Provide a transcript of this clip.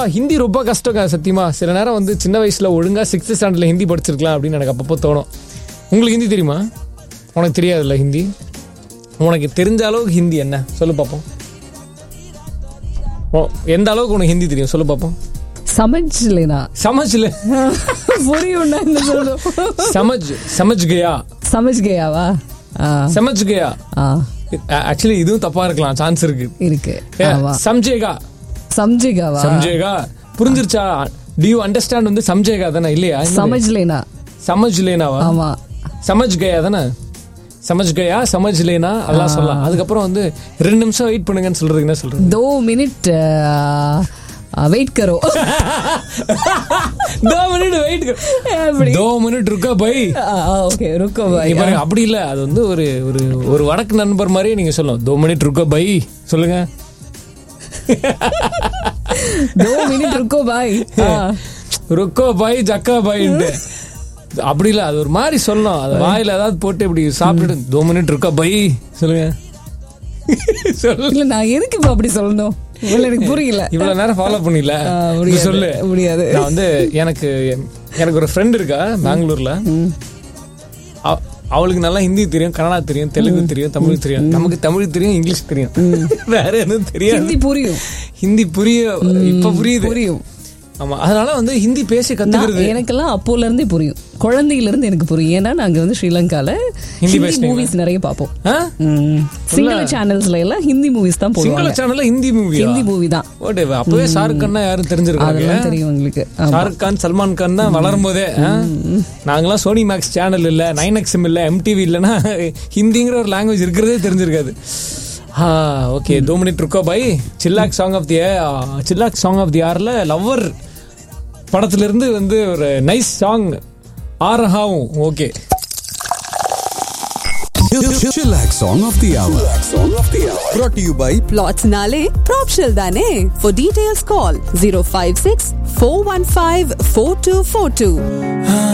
ஹிந்தி ரொம்ப கஷ்டங்க சத்தியமா சில நேரம் வந்து சின்ன வயசுல ஒழுங்கா சிக்ஸ்த் ஸ்டாண்டர்ட்ல ஹிந்தி படிச்சிருக்கலாம் அப்படின்னு எனக்கு அப்பப்போ தோணும் உங்களுக்கு ஹிந்தி தெரியுமா உனக்கு தெரியாதுல்ல ஹிந்தி உனக்கு தெரிஞ்ச அளவுக்கு ஹிந்தி என்ன சொல்லு பார்ப்போம் ஓ, எந்த அளவுக்கு உனக்கு ஹிந்தி தெரியும் சொல்லு பார்ப்போம் சமஜ் இல்லைனா சமஜ்ல புரியும்னா என்ன சொல்லணும் சமஜ் சமஜ் கயா சமஜ் கயாவா ஆ, சமஜ் கயா ஆ, ஆக்சுவலி இதுவும் தப்பா இருக்கலாம் சான்ஸ் இருக்கு இருக்கு ஏ, ஆமா சம்ஜேகா சம்ஜிகாவா சம்ஜேகா புரிஞ்சிருச்சா டு யூ அண்டர்ஸ்டாண்ட் வந்து சம்ஜேகா தானே இல்லையா சமஜ் லேனா சமஜ் லேனாவா ஆமா சமஜ் கயா தானே சமஜ் கயா சமஜ் லேனா எல்லாம் சொல்லலாம் அதுக்கப்புறம் வந்து ரெண்டு நிமிஷம் வெயிட் பண்ணுங்கன்னு சொல்றதுக்கு என்ன சொல்றது दो मिनट वेट करो दो मिनट வெயிட் அப்படி. दो मिनट रुका भाई ஓகே रुको भाई நீங்க பாருங்க அப்படி இல்ல அது வந்து ஒரு ஒரு ஒரு வடக்கு நண்பர் மாதிரியே நீங்க சொல்லணும் दो मिनट रुका भाई சொல்லுங்க दो मिनट रुको भाई हाँ, ருக்கோ பாய் ஜக்கா பாயின்ட்டு அப்படி இல்ல அது ஒரு மாதிரி சொல்லணும் அது வாயில ஏதாவது போட்டு இப்படி சாப்பிட்டுட்டு தோ மினிட் இருக்கா பை சொல்லுங்க சொல்லு இல்ல நான் எதுக்கு இப்ப அப்படி சொல்லணும் இல்ல எனக்கு புரியல இவ்வளவு நேரம் ஃபாலோ பண்ணில ஆ, இப்படி முடியாது, சொல்லு முடியாது. நான் வந்து எனக்கு எனக்கு ஒரு ஃப்ரெண்ட் இருக்கா பெங்களூர்ல அவ- அவளுக்கு நல்லா ஹிந்தி தெரியும் கன்னடா தெரியும் தெலுங்கு தெரியும் தமிழ் தெரியும் நமக்கு தமிழ் தெரியும் இங்கிலீஷ் தெரியும் வேற எதுவும் தெரியாது ஹிந்தி புரியும் ஹிந்தி புரிய இப்ப புரியுது புரியும் ஆமா அதனால வந்து ஹிந்தி பேசி நான் கத்துக்கிறது எனக்கெல்லாம் அப்போல இருந்தே புரியும் குழந்தையில இருந்து எனக்கு புரியும் ஏன்னா நாங்க வந்து ஸ்ரீலங்கால ஹிந்தி ஹிந்தி பேசுனீங்களா? மூவிஸ் நிறைய பார்ப்போம் ஆ? ம். சிங்கள சேனல்ஸ்ல எல்லாம் ஹிந்தி மூவிஸ் தான் சிங்கள போடுவாங்க சேனல்ல ஹிந்தி மூவி ஹிந்தி மூவி தான் ஓட்டே அப்பவே ஷாருக் கான் யாரும் தெரிஞ்சிருக்காங்க அதெல்லாம் தெரியும் உங்களுக்கு ஆமா. ஷாருக் கான் சல்மான் கான் தான் வளரும் போதே ஆ? நாங்கெல்லாம் சோனி மேக்ஸ் சேனல் இல்ல நைன் எக்ஸ்எம் இல்ல எம்டிவி இல்லைன்னா ஹிந்திங்கிற ஒரு லாங்குவேஜ் இருக்கிறதே தெரிஞ்சிருக்காது ஆ ஓகே டூ மினிட் இருக்கோ bye Chillax song of the Chillax song of the ஆர்ல லவ்வர் படத்துல இருந்து வந்து ஒரு நைஸ் சாங் ஆரஹாவும் okay Chillax Song of the Hour. Song of the Hour. Brought to you by Plots Nale, Propshell Dane. For details, call 056 415 4242.